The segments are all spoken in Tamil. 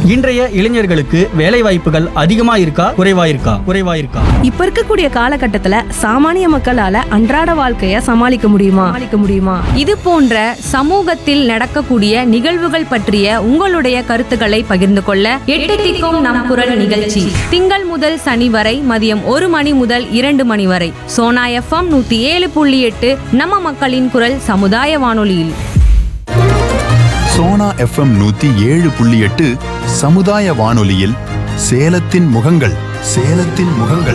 இன்றைய இளைஞர்களுக்கு வேலை வாய்ப்புகள் அதிகமா இருக்கா குறைவா இருக்கா குறைவா இருக்கா இப்ப இருக்கக்கூடிய காலகட்டத்துல சாமானிய மக்களால அன்றாட வாழ்க்கைய சமாளிக்க முடியுமா சமாளிக்க முடியுமா இது போன்ற சமூகத்தில் நடக்கக்கூடிய நிகழ்வுகள் பற்றிய உங்களுடைய கருத்துக்களை பகிர்ந்து கொள்ள எட்டு திக்கும் நம் குரல் நிகழ்ச்சி திங்கள் முதல் சனி வரை மதியம் ஒரு மணி முதல் இரண்டு மணி வரை சோனா எஃப்எம் நூத்தி ஏழு புள்ளி எட்டு நம்ம மக்களின் குரல் சமுதாய வானொலியில் சோனா எஃப்எம் நூத்தி ஏழு புள்ளி எட்டு சமுதாய வானொலியில் சேலத்தின் முகங்கள் சேலத்தின் முகங்கள்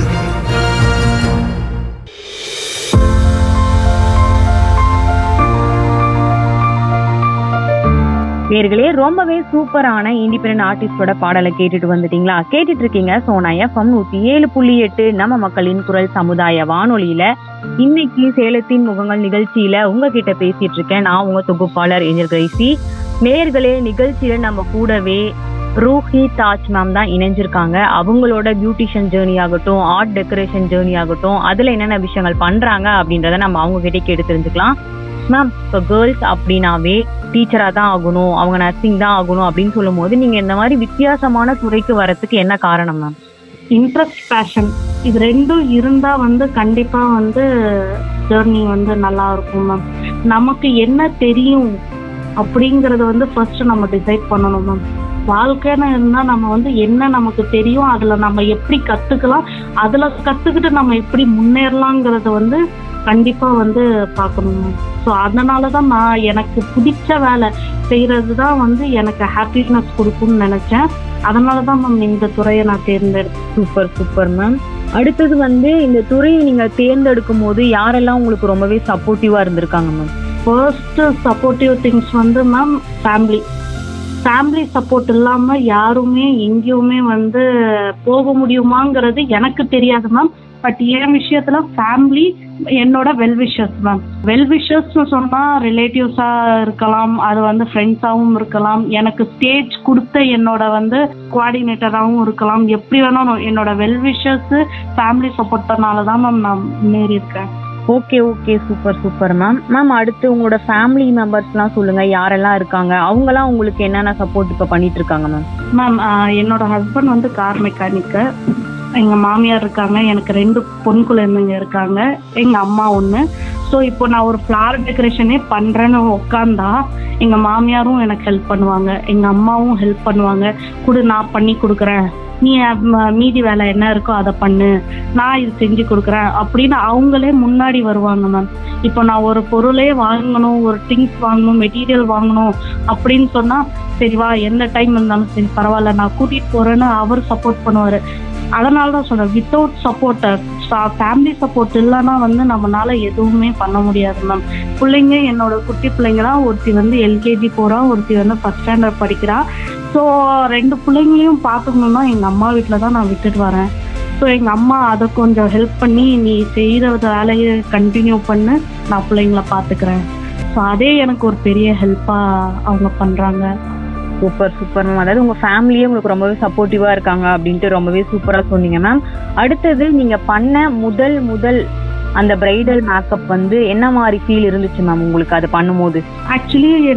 நேர்களே ரொம்பவே சூப்பரான இண்டிபெண்டன்ட் ஆர்டிஸ்டோட பாடலை கேட்டுட்டு வந்துட்டீங்களா கேட்டுட்டு இருக்கீங்க சோனா எஃப்எம் நூத்தி ஏழு புள்ளி எட்டு நம்ம மக்களின் குரல் சமுதாய வானொலியில இன்னைக்கு சேலத்தின் முகங்கள் நிகழ்ச்சியில உங்ககிட்ட பேசிட்டு இருக்கேன் நான் உங்க தொகுப்பாளர் ஏஞ்சல் கிரைசி நேர்களே நிகழ்ச்சியில நம்ம கூடவே ரூஹி தாஜ் மேம் தான் இணைஞ்சிருக்காங்க அவங்களோட பியூட்டிஷியன் ஜேர்னி ஆகட்டும் ஆர்ட் டெக்கரேஷன் ஜேர்னி ஆகட்டும் அதுல என்னென்ன விஷயங்கள் பண்றாங்க அப்படின்றத நம்ம அவங்க கிட்டே கேட்டு தெரிஞ்சுக்கலாம் மேம் இப்போ கேர்ள்ஸ் அப்படின்னாவே டீச்சரா தான் ஆகணும் அவங்க நர்சிங் தான் ஆகணும் அப்படின்னு சொல்லும் போது நீங்க இந்த மாதிரி வித்தியாசமான துறைக்கு வரதுக்கு என்ன காரணம் மேம் இன்ட்ரெஸ்ட் பேஷன் இது ரெண்டும் இருந்தா வந்து கண்டிப்பா வந்து ஜேர்னி வந்து நல்லா இருக்கும் மேம் நமக்கு என்ன தெரியும் அப்படிங்கறத வந்து ஃபர்ஸ்ட் நம்ம டிசைட் பண்ணணும் மேம் வாழ்க்கைன்னு இருந்தா நம்ம வந்து என்ன நமக்கு தெரியும் அதுல நம்ம எப்படி கத்துக்கலாம் அதுல கத்துக்கிட்டு நம்ம எப்படி முன்னேறலாங்கிறத வந்து கண்டிப்பா வந்து பார்க்கணும் மேம் ஸோ அதனால தான் நான் எனக்கு பிடிச்ச வேலை செய்யறது தான் வந்து எனக்கு ஹாப்பினஸ் கொடுக்கும்னு நினைச்சேன் அதனால தான் மேம் இந்த துறையை நான் தேர்ந்தெடுத்தேன் சூப்பர் சூப்பர் மேம் அடுத்தது வந்து இந்த துறையை நீங்க தேர்ந்தெடுக்கும் போது யாரெல்லாம் உங்களுக்கு ரொம்பவே சப்போர்ட்டிவா இருந்திருக்காங்க மேம் ஃபர்ஸ்ட் சப்போர்ட்டிவ் திங்ஸ் வந்து மேம் ஃபேமிலி ஃபேமிலி சப்போர்ட் இல்லாம யாருமே எங்கேயுமே வந்து போக முடியுமாங்கிறது எனக்கு தெரியாது மேம் பட் என் விஷயத்துல ஃபேமிலி என்னோட வெல்விஷர்ஸ் மேம் வெல்விஷர்ஸ்னு சொன்னா ரிலேட்டிவ்ஸா இருக்கலாம் அது வந்து ஃப்ரெண்ட்ஸாவும் இருக்கலாம் எனக்கு ஸ்டேஜ் கொடுத்த என்னோட வந்து கோஆர்டினேட்டராகவும் இருக்கலாம் எப்படி வேணாலும் என்னோட வெல்விஷர்ஸ் ஃபேமிலி சப்போர்ட்னால தான் மேம் நான் முன்னேறி இருக்கேன் okay okay super super ma'am ma'am அடுத்து உங்களோட ஃபேமிலி மெம்பர்ஸ்லாம் சொல்லுங்க யாரெல்லாம் இருக்காங்க அவங்கலாம் உங்களுக்கு என்னென்ன சப்போர்ட் இப்போ பண்ணிட்டு இருக்காங்க மேம் மேம் என்னோட ஹஸ்பண்ட் வந்து கார் மெக்கானிக்கு எங்க மாமியார் இருக்காங்க எனக்கு ரெண்டு பொன் குழந்தைங்க இருக்காங்க எங்க அம்மா ஒன்று ஸோ இப்போ நான் ஒரு ஃப்ளவர் டெக்கரேஷனே பண்றேன்னு உட்காந்தா எங்க மாமியாரும் எனக்கு ஹெல்ப் பண்ணுவாங்க எங்க அம்மாவும் ஹெல்ப் பண்ணுவாங்க கொடு நான் பண்ணி கொடுக்குறேன் நீ ம- மீதி வேலை என்ன இருக்கோ அதை பண்ணு நான் இது செஞ்சு கொடுக்குறேன் அப்படின்னு அவங்களே முன்னாடி வருவாங்க மேம் இப்போ நான் ஒரு பொருளே வாங்கணும் ஒரு திங்ஸ் வாங்கணும் மெட்டீரியல் வாங்கணும் அப்படின்னு சொன்னா சரி வா எந்த டைம் இருந்தாலும் சரி பரவாயில்ல நான் கூட்டிட்டு போறேன்னு அவர் சப்போர்ட் பண்ணுவாரு அதனால தான் சொல்றேன் வித்தவுட் சப்போர்ட்டர் ஃபேமிலி சப்போர்ட் இல்லைன்னா வந்து நம்மளால எதுவுமே பண்ண முடியாது மேம் பிள்ளைங்க என்னோட குட்டி பிள்ளைங்களாம் ஒருத்தி வந்து எல்கேஜி போறா ஒருத்தி வந்து ஃபர்ஸ்ட் ஸ்டாண்டர்ட் படிக்கிறா ஸோ ரெண்டு பிள்ளைங்களையும் பார்த்துக்கணும்னா எங்க அம்மா வீட்டில் தான் நான் விட்டுட்டு வரேன் ஸோ எங்க அம்மா அதை கொஞ்சம் ஹெல்ப் பண்ணி நீ செய்யற வேலையை கண்டினியூ பண்ணு நான் பிள்ளைங்கள பார்த்துக்கிறேன் ஸோ அதே எனக்கு ஒரு பெரிய ஹெல்ப்பா அவங்க பண்றாங்க சூப்பர் சூப்பர் மேம் அதாவது உங்க ஃபேமிலியே உங்களுக்கு ரொம்பவே சப்போர்ட்டிவா இருக்காங்க அப்படின்ட்டு ரொம்பவே சூப்பரா சொன்னீங்க மேம் அடுத்தது நீங்க பண்ண முதல் முதல் அந்த பிரைடல் மேக்கப் வந்து என்ன மாதிரி ஃபீல் இருந்துச்சு மேம் உங்களுக்கு அது பண்ணும்போது ஆக்சுவலி